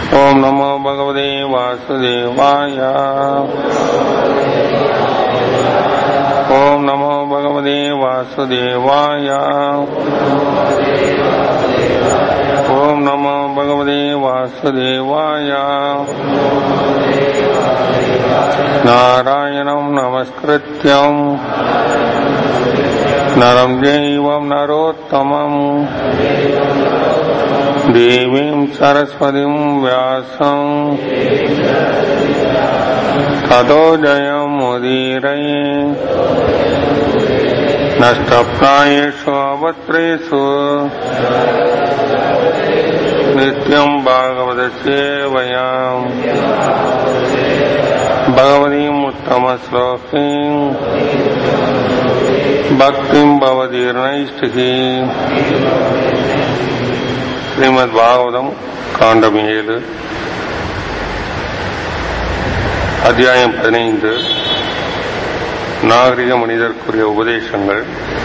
ॐ नमो भगवते वासुदेवाय ॐ नमो भगवते वासुदेवाय ॐ नमो भगवते वासुदेवाय नारायणं नमस्कृत्यम् नरं जैवं नरोत्तमम् देवीं सरस्वतीं व्यासम् ततो जयमुदीरये नष्टप्रायेषु अवत्रेषु नित्यं भागवतसेवयाम् भगवतीम् उत्तमश्लोकीम् भक्तिं भवदीर्णैष्टिकी ஸ்ரீமத் பாகவதம் காண்டம் ஏழு அத்தியாயம் பதினைந்து நாகரிக மனிதர்க்குரிய உபதேசங்கள்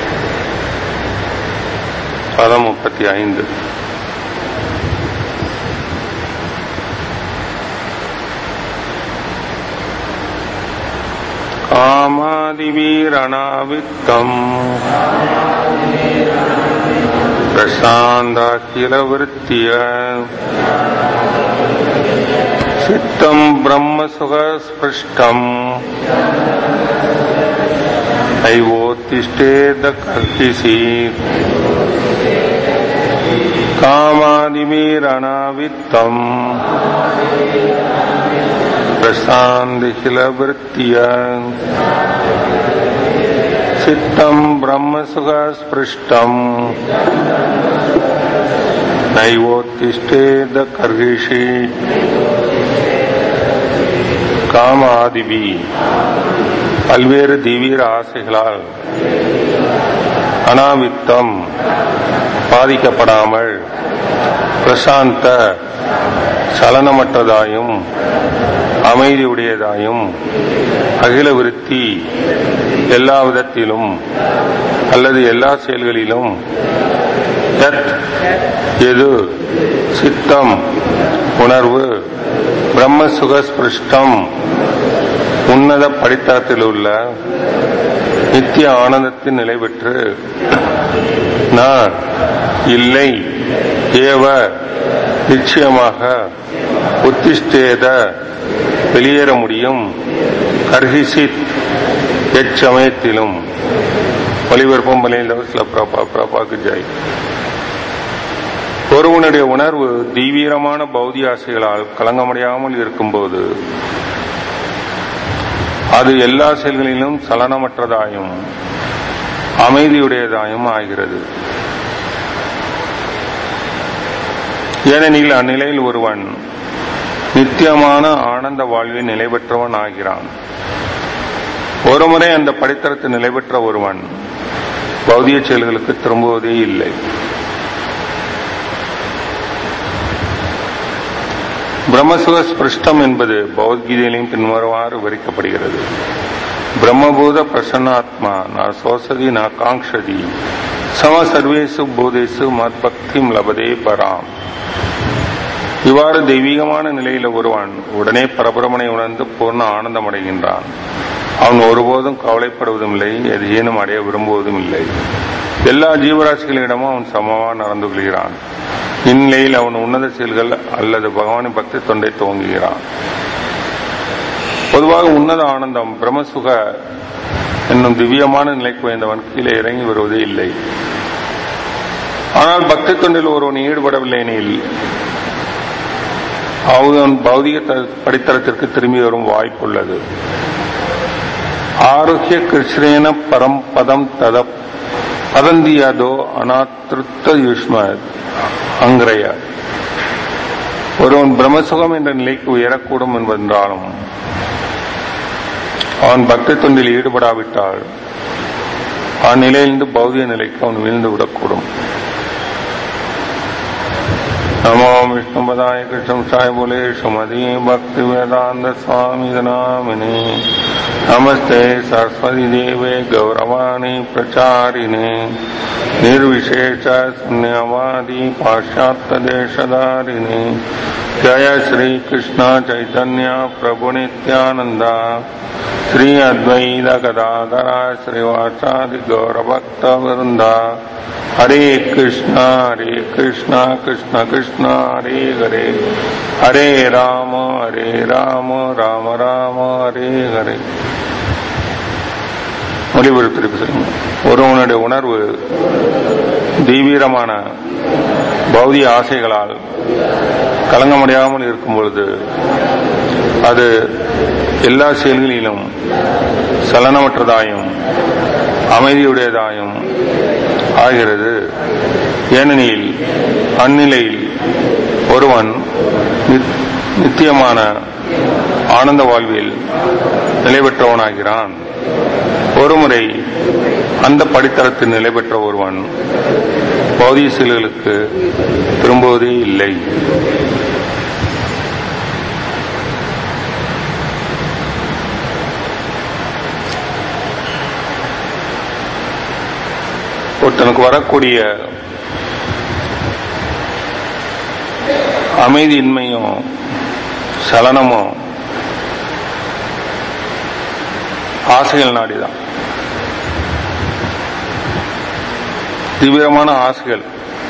பதம் முப்பத்தி ஐந்து காமாதிவீரணாவித்தம் प्रशान्ताखिलवृत्तिय चित्तम् ब्रह्मसुखस्पृष्टम् नैवोत्तिष्ठेदकर्तिसि कामादिवीरणावित्तम् प्रशान्तिखिलवृत्तिय चित्तम् ब्रह्मसुखस्पृष्टम् நைவோத்திஷ்டேத கர்கிஷி காமாதிபி பல்வேறு தீவிர ஆசைகளால் அனாவித்தம் பாதிக்கப்படாமல் பிரசாந்த சலனமற்றதாயும் அமைதியுடையதாயும் அகில விருத்தி எல்லா விதத்திலும் அல்லது எல்லா செயல்களிலும் எது சித்தம் உணர்வு பிரம்ம சுகஸ்பிருஷ்டம் உன்னத படித்தரத்தில் உள்ள நித்திய ஆனந்தத்தின் நிலை பெற்று நான் இல்லை ஏவ நிச்சயமாக உத்திஷ்டேத வெளியேற முடியும் கர்ஹிசித் எச்சமயத்திலும் ஒளிபரப்பும் மலையில் சில பிரபா பிரபாக்கு ஜாய் ஒருவனுடைய உணர்வு தீவிரமான பௌதிக ஆசைகளால் கலங்கமடையாமல் இருக்கும்போது அது எல்லா செயல்களிலும் சலனமற்றதாயும் அமைதியுடையதாயும் ஆகிறது ஏனெனில் அந்நிலையில் ஒருவன் நித்தியமான ஆனந்த வாழ்வில் நிலை பெற்றவன் ஆகிறான் ஒருமுறை அந்த படித்தரத்தில் நிலை பெற்ற ஒருவன் பௌதிக செயல்களுக்கு திரும்புவதே இல்லை பிரம்மசுக ஸ்பிருஷ்டம் என்பது பௌத்கீதையிலும் பின்வருமாறு விவரிக்கப்படுகிறது பிரம்மபூத பிரசன்னாத்மா நா சோசதி நா காங்ஷதி சம சர்வேசு பூதேசு மத்பக்தி லபதே பராம் இவ்வாறு தெய்வீகமான நிலையில ஒருவன் உடனே பரபரமனை உணர்ந்து பூர்ண ஆனந்தம் அடைகின்றான் அவன் ஒருபோதும் கவலைப்படுவதும் இல்லை எதையேனும் அடைய விரும்புவதும் இல்லை எல்லா ஜீவராசிகளிடமும் அவன் சமமாக நடந்து கொள்கிறான் இந்நிலையில் அவன் உன்னத செயல்கள் அல்லது பகவானின் பக்தி தொண்டை துவங்குகிறான் பொதுவாக உன்னத ஆனந்தம் பிரம்மசுக என்னும் திவ்யமான நிலைக்கு உயர்ந்தவன் கீழே இறங்கி வருவதே இல்லை ஆனால் பக்தி தொண்டில் ஒருவன் ஈடுபடவில்லை எனில் அவன் பௌதிக படித்தரத்திற்கு திரும்பி வரும் வாய்ப்புள்ளது ஆரோக்கிய கிருஷ்ணேன பரம் பதம் தத பதந்தியதோ அனாத்திருத்த யுஷ்மத் அங்கிரைய ஒருவன் பிரம்மசுகம் என்ற நிலைக்கு உயரக்கூடும் என்பதென்றாலும் அவன் பக்தி தொண்டில் ஈடுபடாவிட்டால் அந்நிலையிலிருந்து பௌதிக நிலைக்கு அவன் வீழ்ந்து விடக்கூடும் नमो विष्णुपदाय कृष्ण साय बोले सुमति भक्ति वेदांत स्वामी नामिने नमस्ते सरस्वती देवे गौरवाणी प्रचारिणे निर्विशेष शून्यवादी पाश्चात्य देशधारिणे जय श्री कृष्ण चैतन्य प्रभु नित्यानंद श्री अद्वैत गदाधरा श्रीवासादि गौर भक्त वृंदा हरे कृष्ण हरे कृष्ण कृष्ण कृष्ण हरे हरे हरे राम हरे राम राम राम हरे हरे மொழிபெயர்ப்பு சொல்லுங்க ஒருவனுடைய உணர்வு தீவிரமான பௌதிக ஆசைகளால் கலங்க முடியாமல் இருக்கும் பொழுது அது எல்லா செயல்களிலும் சலனமற்றதாயும் அமைதியுடையதாயும் ஆகிறது ஏனெனில் அந்நிலையில் ஒருவன் நித்- நித்தியமான ஆனந்த வாழ்வில் நிலை பெற்றவனாகிறான் ஒருமுறை அந்த படித்தரத்தில் நிலை பெற்ற ஒருவன் பௌதிக செயல்களுக்கு திரும்புவதே இல்லை ஒருத்தனுக்கு வரக்கூடிய அமைதியின்மையும் சலனமும் ஆசைகள் நாடிதான் தீவிரமான ஆசைகள்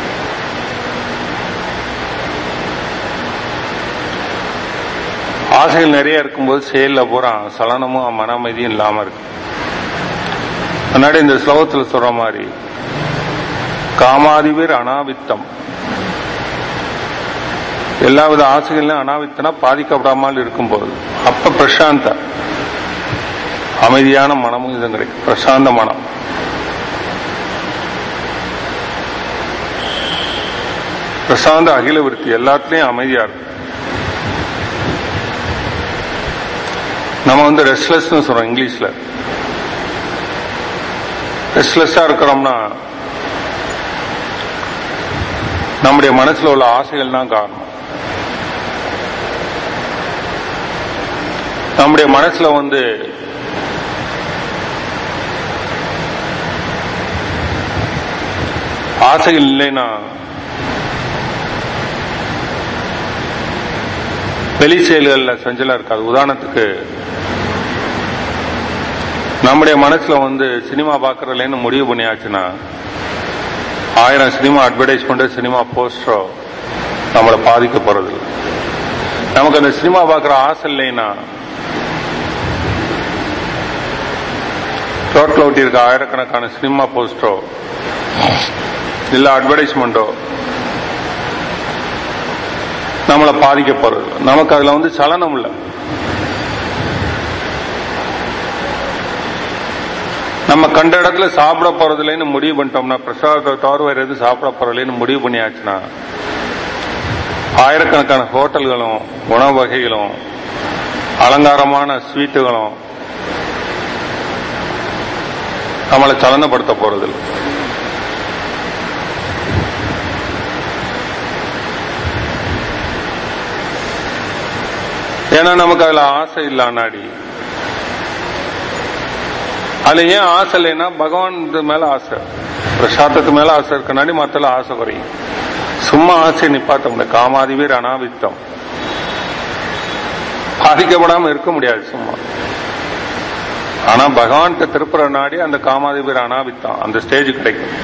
ஆசைகள் நிறைய இருக்கும்போது செயல்ல பூரா சலனமும் மன அமைதியும் இல்லாம இருக்கு முன்னாடி இந்த ஸ்லோகத்துல சொல்ற மாதிரி காமாதிபர் அனாவித்தம் எல்லாவித ஆசைகளையும் அனாவித்தனா பாதிக்கப்படாமல் இருக்கும்போது அப்ப பிரசாந்த அமைதியான மனமும் இது கிடைக்கும் பிரசாந்த மனம் பிரசாந்த அகில விருத்தி எல்லாத்துலயும் அமைதியா இருக்கும் நம்ம வந்து ரெஸ்ட்லெஸ்னு சொல்றோம் இங்கிலீஷ்ல ரெஸ்ட்லெஸ்ஸா இருக்கிறோம்னா நம்முடைய மனசுல உள்ள ஆசைகள் தான் காரணம் நம்முடைய மனசுல வந்து ஆசைகள் இல்லைன்னா வெளி செயல்கள்ல சஞ்சலம் இருக்காது உதாரணத்துக்கு நம்முடைய மனசுல வந்து சினிமா பாக்குறதுலன்னு முடிவு பண்ணியாச்சுன்னா ஆயிரம் சினிமா அட்வர்டைஸ்மெண்ட் சினிமா போஸ்டரோ நம்மளை பாதிக்க போறது இல்ல. நமக்கு அந்த சினிமா பார்க்குற ஆசை இல்லைன்னா ரோட்ல ஒட்டி இருக்க ஆயிரக்கணக்கான சினிமா போஸ்டரோ இல்ல அட்வர்டைஸ்மெண்டோ நம்மளை பாதிக்க போறது இல்ல. நமக்கு அதுல வந்து சலனம் இல்லை நம்ம கண்ட இடத்துல சாப்பிட போறதுலன்னு முடிவு பண்ணிட்டோம்னா பிரசாதத்தை தவிர வேற எதுவும் சாப்பிட போறதுலன்னு முடிவு பண்ணியாச்சுன்னா ஆயிரக்கணக்கான ஹோட்டல்களும் உணவு வகைகளும் அலங்காரமான ஸ்வீட்டுகளும் நம்மளை சலனப்படுத்த போறதில்லை ஏன்னா நமக்கு அதுல ஆசை இல்ல நாடி அதுல ஏன் ஆசை இல்லைன்னா பகவான் இது மேல ஆசை பிரசாதத்து மேல ஆசை இருக்கனாடி மத்தல ஆசை குறையும் சும்மா ஆசை நிப்பாட்ட முடியாது காமாதிவீர் அனாவித்தம் பாதிக்கப்படாம இருக்க முடியாது சும்மா ஆனா பகவான்கிட்ட திருப்புற நாடி அந்த காமாதிபீர் அனாவித்தம் அந்த ஸ்டேஜ் கிடைக்கும்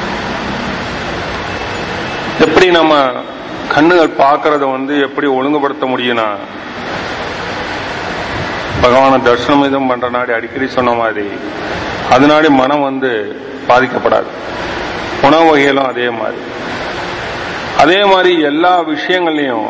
எப்படி நம்ம கண்ணுகள் பார்க்கறத வந்து எப்படி ஒழுங்குபடுத்த முடியும்னா பகவான தர்சனம் இதுவும் பண்ற நாடி அடிக்கடி சொன்ன மாதிரி அதனாடி மனம் வந்து பாதிக்கப்படாது உணவு வகையிலும் அதே மாதிரி அதே மாதிரி எல்லா விஷயங்கள்லையும்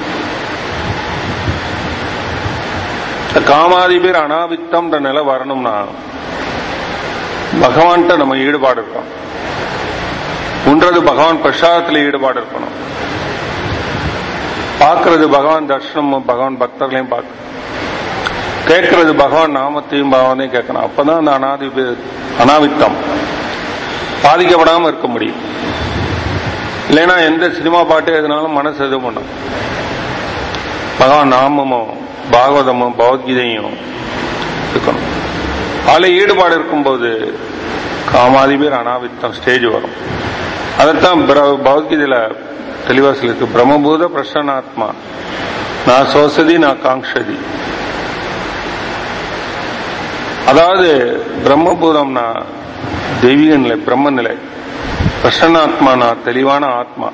இந்த காமாதிபேர் அனாவித்தம்ன்ற நிலை வரணும்னா பகவான்கிட்ட நம்ம ஈடுபாடு இருக்கணும் உண்றது பகவான் பிரசாதத்துல ஈடுபாடு இருக்கணும் பார்க்கிறது பகவான் தர்ஷனமும் பகவான் பக்தர்களையும் பார்க்க கேட்கறது பகவான் நாமத்தையும் பகவானையும் கேட்கணும் அப்பதான் அந்த அனாதி அனாவித்தம் பாதிக்கப்படாம இருக்க முடியும் இல்லைன்னா எந்த சினிமா பாட்டு எதுனாலும் மனசு இது பண்ணும் பகவான் நாமமும் பாகவதமும் பகவத்கீதையும் இருக்கணும் அதுல ஈடுபாடு இருக்கும்போது காமாதிபேர் அனாவித்தம் ஸ்டேஜ் வரும் அதைத்தான் பிர- பகவத்கீதையில தெளிவா சொல்லிருக்கு பிரம்மபூத பிரசன்னாத்மா நான் சோசதி நான் காங்ஷதி அதாவது பிரம்மபூதம்னா தெய்வீக நிலை பிரம்ம நிலை பிரசன்னாத்மானா தெளிவான ஆத்மா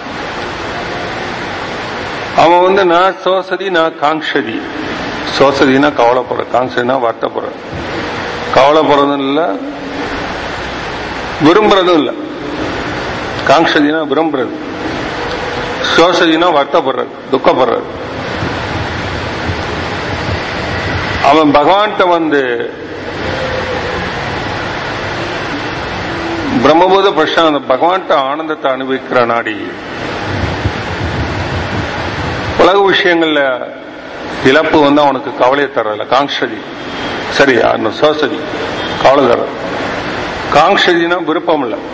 அவன் வந்து நான் சோசதி நான் காங்ஷதி சோசதினா கவலைப்படுற காங்ஷதினா வருத்தப்படுற கவலைப்படுறதும் இல்ல விரும்புறதும் இல்ல காங்ஷதினா விரும்புறது சோசதினா வருத்தப்படுறது துக்கப்படுறது அவன் பகவான்கிட்ட வந்து பிரம்மபூத பிரசாந்த பகவான்கிட்ட ஆனந்தத்தை அனுபவிக்கிற நாடி உலக விஷயங்கள்ல இழப்பு வந்து அவனுக்கு கவலையை தரல காங்ஷதி சரியா சோசதி கவலை தர காங்ஷதினா விருப்பம் இல்லை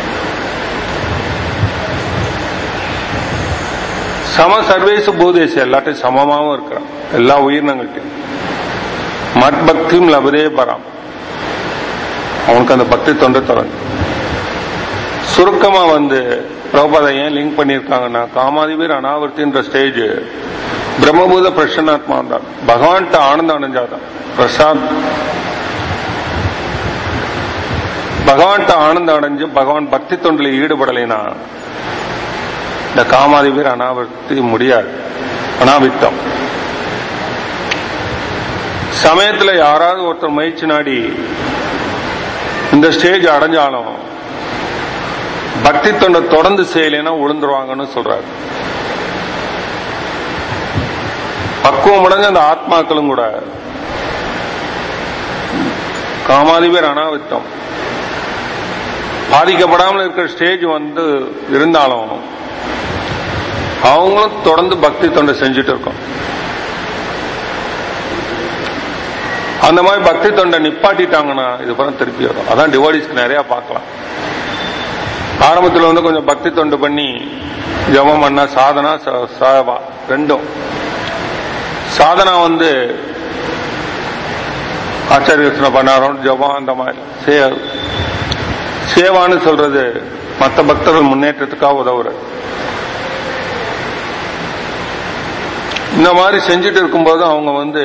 சம சர்வேசு பூதேசி எல்லாத்தையும் சமமாகவும் இருக்கிறான் எல்லா உயிரினங்கள்ட்டையும் மட் பக்தியும் லபதே பராம் அவனுக்கு அந்த பக்தி தொண்டை தொடங்கு சுருக்கமா வந்து பிரபதை ஏன் லிங்க் பண்ணியிருக்காங்கன்னா காமாதிபீர் அனாவர்த்தின்ற ஸ்டேஜ் பிரம்மபூத பிரசன்னாத்மா தான் பகவான்கிட்ட ஆனந்தம் அடைஞ்சாதான் பிரசாத் பகவான்கிட்ட ஆனந்தம் அடைஞ்சு பகவான் பக்தி தொண்டில் ஈடுபடலைனா இந்த காமாதிபீர் அனாவர்த்தி முடியாது அனாவித்தம் சமயத்துல யாராவது ஒருத்தர் முயற்சி நாடி இந்த ஸ்டேஜ் அடைஞ்சாலும் பக்தி தொண்டை தொடர்ந்து செய்யலைன்னா விழுந்துருவாங்கன்னு சொல்றாரு பக்குவம் அடைஞ்ச அந்த ஆத்மாக்களும் கூட காமாதிபர் அனாவித்தம் பாதிக்கப்படாமல் இருக்கிற ஸ்டேஜ் வந்து இருந்தாலும் அவங்களும் தொடர்ந்து பக்தி தொண்டை செஞ்சுட்டு இருக்கோம் அந்த மாதிரி பக்தி தொண்டை நிப்பாட்டிட்டாங்கன்னா இது பிறகு திருப்பி வரும் அதான் டிவோடிஸ்க்கு நிறைய பார்க்கலாம் ஆரம்பத்தில் வந்து கொஞ்சம் பக்தி தொண்டு பண்ணி ஜபம் பண்ண சாதனா ச- சேவா ரெண்டும் சாதனா வந்து ஆச்சாரிய யோசனை பண்ணாரோம் ஜபம் அந்த மாதிரி சே- சேவான்னு சொல்றது மற்ற பக்தர்கள் முன்னேற்றத்துக்காக உதவுறது இந்த மாதிரி செஞ்சுட்டு இருக்கும்போது அவங்க வந்து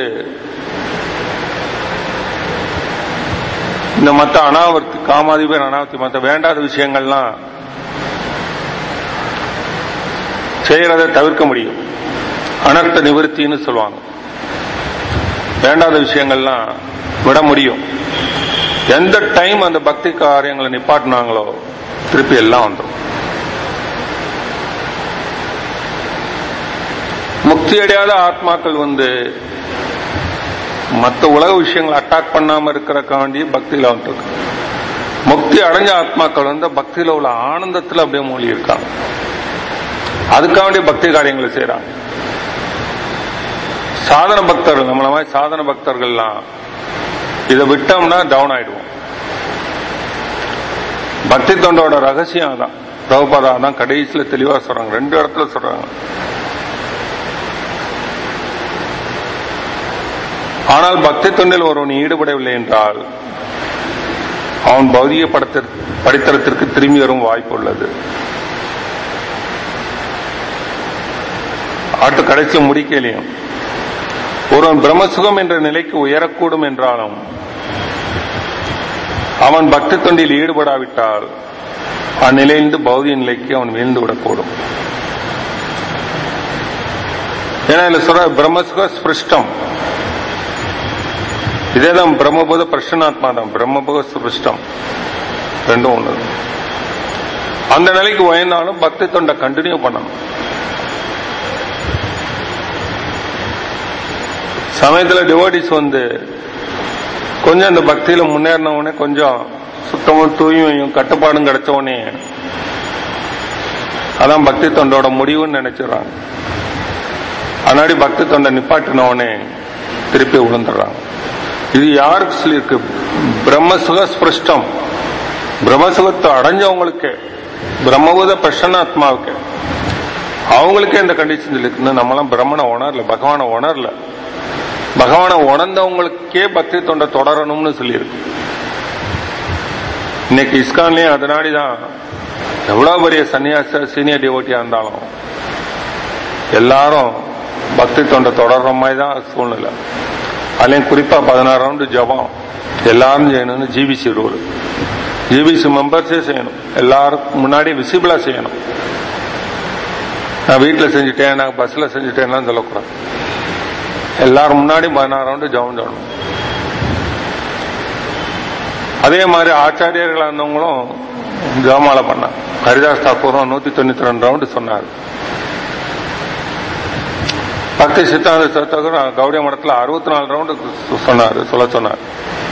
இந்த மற்ற அனாவர்த்தி காமாதிபர் அனாவர்த்தி மற்ற வேண்டாத விஷயங்கள்லாம் செய்யறதை தவிர்க்க முடியும் அனர்த்த நிவர்த்தின்னு சொல்லுவாங்க வேண்டாத விஷயங்கள்லாம் விட முடியும் எந்த டைம் அந்த பக்தி காரியங்களை நிப்பாட்டினாங்களோ திருப்பி எல்லாம் வந்துடும் முக்தி அடையாத ஆத்மாக்கள் வந்து மற்ற உலக விஷயங்களை அட்டாக் பண்ணாம இருக்கிறக்காண்டி பக்தியில வந்துருக்கு முக்தி அடைஞ்ச ஆத்மாக்கள் வந்து பக்தியில உள்ள ஆனந்தத்துல அப்படியே மூழ்கி இருக்காங்க அதுக்காண்டி பக்தி காரியங்களை செய்யறாங்க சாதன பக்தர்கள் நம்மள மாதிரி சாதன பக்தர்கள்லாம் இதை விட்டோம்னா டவுன் ஆயிடுவோம் பக்தி தொண்டோட ரகசியம் அதான் பிரபுபாதா தான் கடைசியில தெளிவா சொல்றாங்க ரெண்டு இடத்துல சொல்றாங்க ஆனால் பக்தி தொண்டில் ஒருவன் ஈடுபடவில்லை என்றால் அவன் பௌதிக படத்திற்கு படித்தரத்திற்கு திரும்பி வரும் வாய்ப்பு உள்ளது ஆட்டு கடைசியில் முடிக்கலையும் ஒருவன் பிரம்மசுகம் என்ற நிலைக்கு உயரக்கூடும் என்றாலும் அவன் பக்தி தொண்டில் ஈடுபடாவிட்டால் அந்நிலையிலிருந்து பௌதிக நிலைக்கு அவன் வீழ்ந்து விடக்கூடும் ஏன்னா இதுல சொல்ற பிரம்மசுக ஸ்பிருஷ்டம் இதேதான் பிரம்மபோத பிரசன்னாத்மா தான் பிரம்மபோத ஸ்பிருஷ்டம் ரெண்டும் ஒண்ணு அந்த நிலைக்கு உயர்ந்தாலும் பக்தி தொண்டை கண்டினியூ பண்ணணும் சமயத்துல டிவோட்டிஸ் வந்து கொஞ்சம் அந்த பக்தியில முன்னேறின உடனே கொஞ்சம் சுத்தமும் தூய்மையும் கட்டுப்பாடும் கிடைச்ச உடனே அதான் பக்தி தொண்டோட முடிவுன்னு நினைச்சிடறாங்க அதனாடி பக்தி தொண்டை நிப்பாட்டின உடனே திருப்பி விழுந்துடுறாங்க இது யாருக்கு சொல்லியிருக்கு பிரம்மசுக ஸ்பிருஷ்டம் பிரம்மசுகத்தை அடைஞ்சவங்களுக்கு பிரம்மபூத பிரசன்னாத்மாவுக்கு அவங்களுக்கே இந்த கண்டிஷன் இருக்குன்னு நம்மளாம் பிரம்மனை உணரல பகவானை உணரல பகவானை உணர்ந்தவங்களுக்கே பக்தி தொண்டை தொடரணும்னு சொல்லியிருக்கு இன்னைக்கு இஸ்கான்லயும் அதனாடிதான் எவ்வளவு பெரிய சன்னியாச சீனியர் டிவோட்டியா இருந்தாலும் எல்லாரும் பக்தி தொண்டை தொடர்ற மாதிரி தான் சூழ்நிலை அதுலயும் குறிப்பா பதினாறு ரவுண்டு ஜபம் எல்லாரும் செய்யணும்னு ஜிபிசி ரூல் ஜிபிசி மெம்பர்ஸே செய்யணும் எல்லாருக்கும் முன்னாடி விசிபிளா செய்யணும் நான் வீட்டில் செஞ்சுட்டேன் நான் பஸ்ல செஞ்சுட்டேன்லாம் சொல்லக்கூடாது எல்லாரும் முன்னாடி பதினாறு ரவுண்டு ஜபம் சொல்லணும் அதே மாதிரி ஆச்சாரியர்களா இருந்தவங்களும் ஜபமாலை பண்ணாங்க ஹரிதாஸ் தாக்கூரும் நூத்தி தொண்ணூத்தி ரெண்டு ரவுண்டு சொன்னார் பக்தி சித்தாந்த சத்தகர் கௌடிய மடத்துல அறுபத்தி நாலு ரவுண்டு சொன்னார் சொல்ல சொன்னார்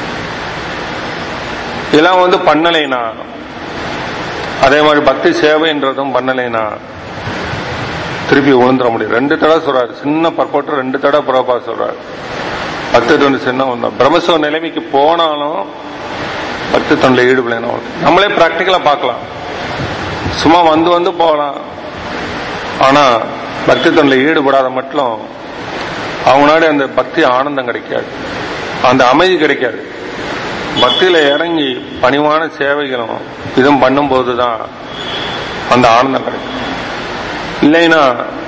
இதெல்லாம் வந்து பண்ணலைனா அதே மாதிரி பக்தி சேவைன்றதும் பண்ணலைனா திருப்பி விழுந்துட முடியும் ரெண்டு தடவை சொல்றாரு சின்ன பர்போட்டு ரெண்டு தடவை புறப்பா சொல்றாரு பக்தி தொண்டு சின்ன ஒன்று பிரம்மசுவ நிலைமைக்கு போனாலும் பக்தி தொண்டில் ஈடுபடணும் நம்மளே பிராக்டிக்கலா பார்க்கலாம் சும்மா வந்து வந்து போகலாம் ஆனா பக்தி தொண்டில் ஈடுபடாத மட்டும் அவங்களாடி அந்த பக்தி ஆனந்தம் கிடைக்காது அந்த அமைதி கிடைக்காது பக்தியில இறங்கி பணிவான சேவைகளும் இதுவும் பண்ணும்போது தான் அந்த ஆனந்தம் கிடைக்கும் இல்லைன்னா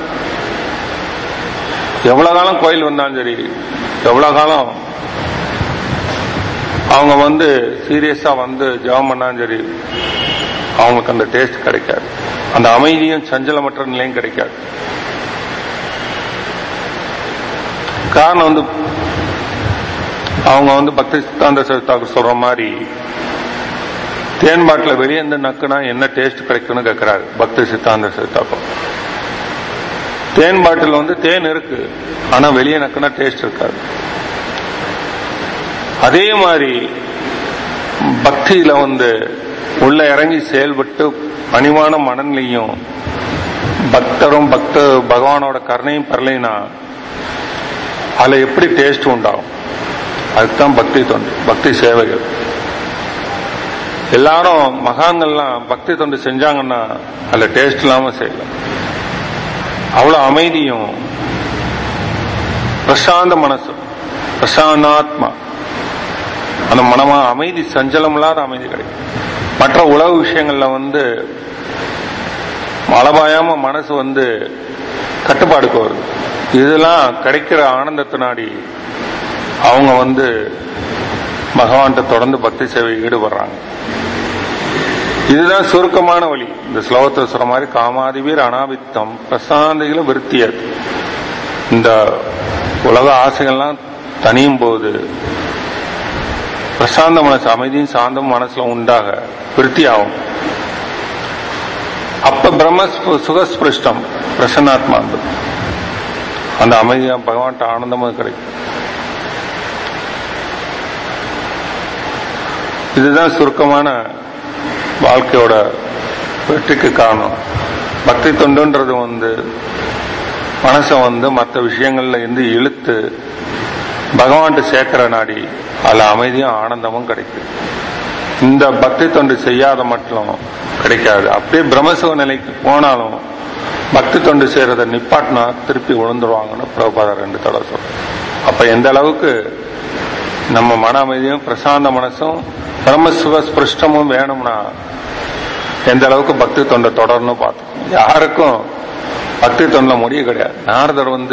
எவ்வளவு காலம் கோயில் வந்தாலும் சரி எவ்வளவு காலம் அவங்க வந்து சீரியஸா வந்து ஜெபம் பண்ணாலும் சரி அவங்களுக்கு அந்த டேஸ்ட் கிடைக்காது அந்த அமைதியும் சஞ்சலமற்ற நிலையும் கிடைக்காது காரணம் வந்து அவங்க வந்து பக்தி சித்தாந்த தாக்கூர் சொல்ற மாதிரி தேன் பாட்டில் வெளியே இருந்து நக்குனா என்ன டேஸ்ட் கிடைக்கும்னு கேட்கிறாரு பக்தி சித்தாந்த தாக்கூர் தேன் பாட்டில் வந்து தேன் இருக்கு ஆனா வெளியே நக்குனா டேஸ்ட் இருக்காது அதே மாதிரி பக்தியில வந்து உள்ள இறங்கி செயல்பட்டு பணிவான மனநிலையும் பக்தரும் பக்த பகவானோட கருணையும் பெறலைனா அதுல எப்படி டேஸ்ட் உண்டாகும் அதுதான் பக்தி தொண்டு பக்தி சேவைகள் எல்லாரும் மகான்கள்லாம் பக்தி தொண்டு செஞ்சாங்கன்னா அதுல டேஸ்ட் இல்லாம செய்யலாம் அவ்வளவு அமைதியும் பிரசாந்த மனசு பிரசாந்தாத்மா அந்த மனமா அமைதி சஞ்சலம் இல்லாத அமைதி கிடைக்கும் மற்ற உலக விஷயங்கள்ல வந்து மலபாயாம மனசு வந்து கட்டுப்பாடுக்கு வருது இதெல்லாம் கிடைக்கிற ஆனந்தத்தினாடி அவங்க வந்து பகவான்கிட்ட தொடர்ந்து பக்தி சேவை ஈடுபடுறாங்க இதுதான் சுருக்கமான வழி இந்த ஸ்லோகத்தை சொல்ற மாதிரி காமாதிவீர் அனாவித்தம் பிரசாந்திகளும் விருத்தியது இந்த உலக ஆசைகள்லாம் தனியும் போது பிரசாந்த மனசு அமைதியும் சாந்தம் மனசுல உண்டாக விருத்தியாகும் அப்ப பிரம்ம சுகஸ்பிருஷ்டம் பிரசன்னாத்மா அந்த அமைதியா பகவான்கிட்ட ஆனந்தமா கிடைக்கும் இதுதான் சுருக்கமான வாழ்க்கையோட வெற்றிக்கு காரணம் பக்தி தொண்டுன்றது வந்து மனசை வந்து மற்ற விஷயங்கள்ல இருந்து இழுத்து பகவான்கிட்ட சேர்க்கிற நாடி அதுல அமைதியும் ஆனந்தமும் கிடைக்கும் இந்த பக்தி தொண்டு செய்யாத மட்டும் கிடைக்காது அப்படியே பிரம்மசுக நிலைக்கு போனாலும் பக்தி தொண்டு செய்யறத நிப்பாட்டினா திருப்பி விழுந்துருவாங்கன்னு பிரபாத ரெண்டு தடவை சொல்றேன் அப்ப எந்த அளவுக்கு நம்ம மன அமைதியும் பிரசாந்த மனசும் பிரம்மசுவ ஸ்பிருஷ்டமும் வேணும்னா எந்த அளவுக்கு பக்தி தொண்டை தொடரணும் பார்த்தோம் யாருக்கும் பக்தி தொண்டில முடிய கிடையாது நாரதர் வந்து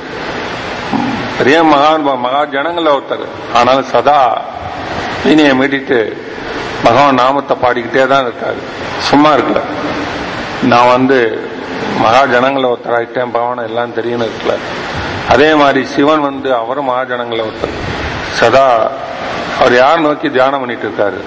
பெரிய மகா மகா ஜனங்கள ஒருத்தர் ஆனாலும் சதா வீணியை மீட்டிட்டு பகவான் நாமத்தை பாடிக்கிட்டே தான் இருக்காரு சும்மா இருக்கல நான் வந்து மகா ஜனங்கள ஒருத்தர் ஆகிட்டேன் பகவான் எல்லாம் தெரியும் இருக்கல அதே மாதிரி சிவன் வந்து அவரும் மகா ஜனங்கள ஒருத்தர் சதா அவர் யார் நோக்கி தியானம் பண்ணிட்டு இருக்காரு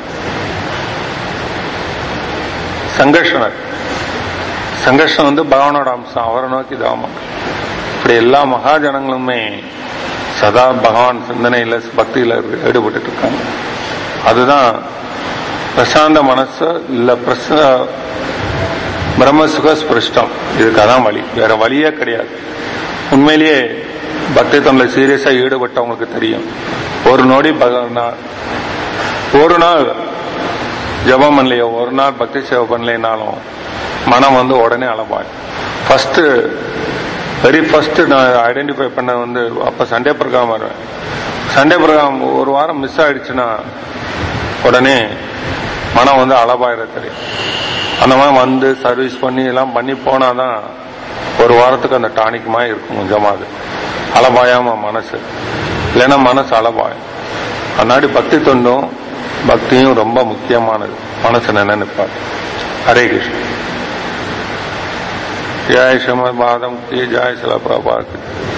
சங்கர்ஷனர் சங்கர்ஷன் வந்து பகவானோட அம்சம் அவரை நோக்கி தாமம் இப்படி எல்லா மகாஜனங்களுமே சதா பகவான் சிந்தனையில பக்தியில ஈடுபட்டு இருக்காங்க அதுதான் பிரசாந்த மனசு இல்ல பிரச பிரம்ம சுக ஸ்பிருஷ்டம் இதுக்கு அதான் வழி வேற வழியே கிடையாது உண்மையிலேயே பக்தி தொண்டில சீரியஸா ஈடுபட்டவங்களுக்கு தெரியும் ஒரு நொடி பகவான் ஒரு நாள் ஜபம் பண்ணலையோ ஒரு நாள் பக்தி சேவை பண்ணலைனாலும் மனம் வந்து உடனே அளவாய் ஃபர்ஸ்ட் வெரி ஃபர்ஸ்ட் நான் ஐடென்டிஃபை பண்ண வந்து அப்ப சண்டே ப்ரோக்ராம் வருவேன் சண்டே ப்ரோக்ராம் ஒரு வாரம் மிஸ் ஆயிடுச்சுன்னா உடனே மனம் வந்து அளவாயிட தெரியும் அந்த மாதிரி வந்து சர்வீஸ் பண்ணி எல்லாம் பண்ணி போனாதான் ஒரு வாரத்துக்கு அந்த டானிக்குமா இருக்கும் கொஞ்சமாவது அலபாயாம மனசு இல்லைன்னா மனசு அலபாயம் அன்னாடி பக்தி தொண்டும் பக்தியும் ரொம்ப முக்கியமானது மனசு நினைப்பார் ஹரே கிருஷ்ண ஜெய் ஸ்ரீமத் பாதம் ஜெய் சில பிரபாக்கு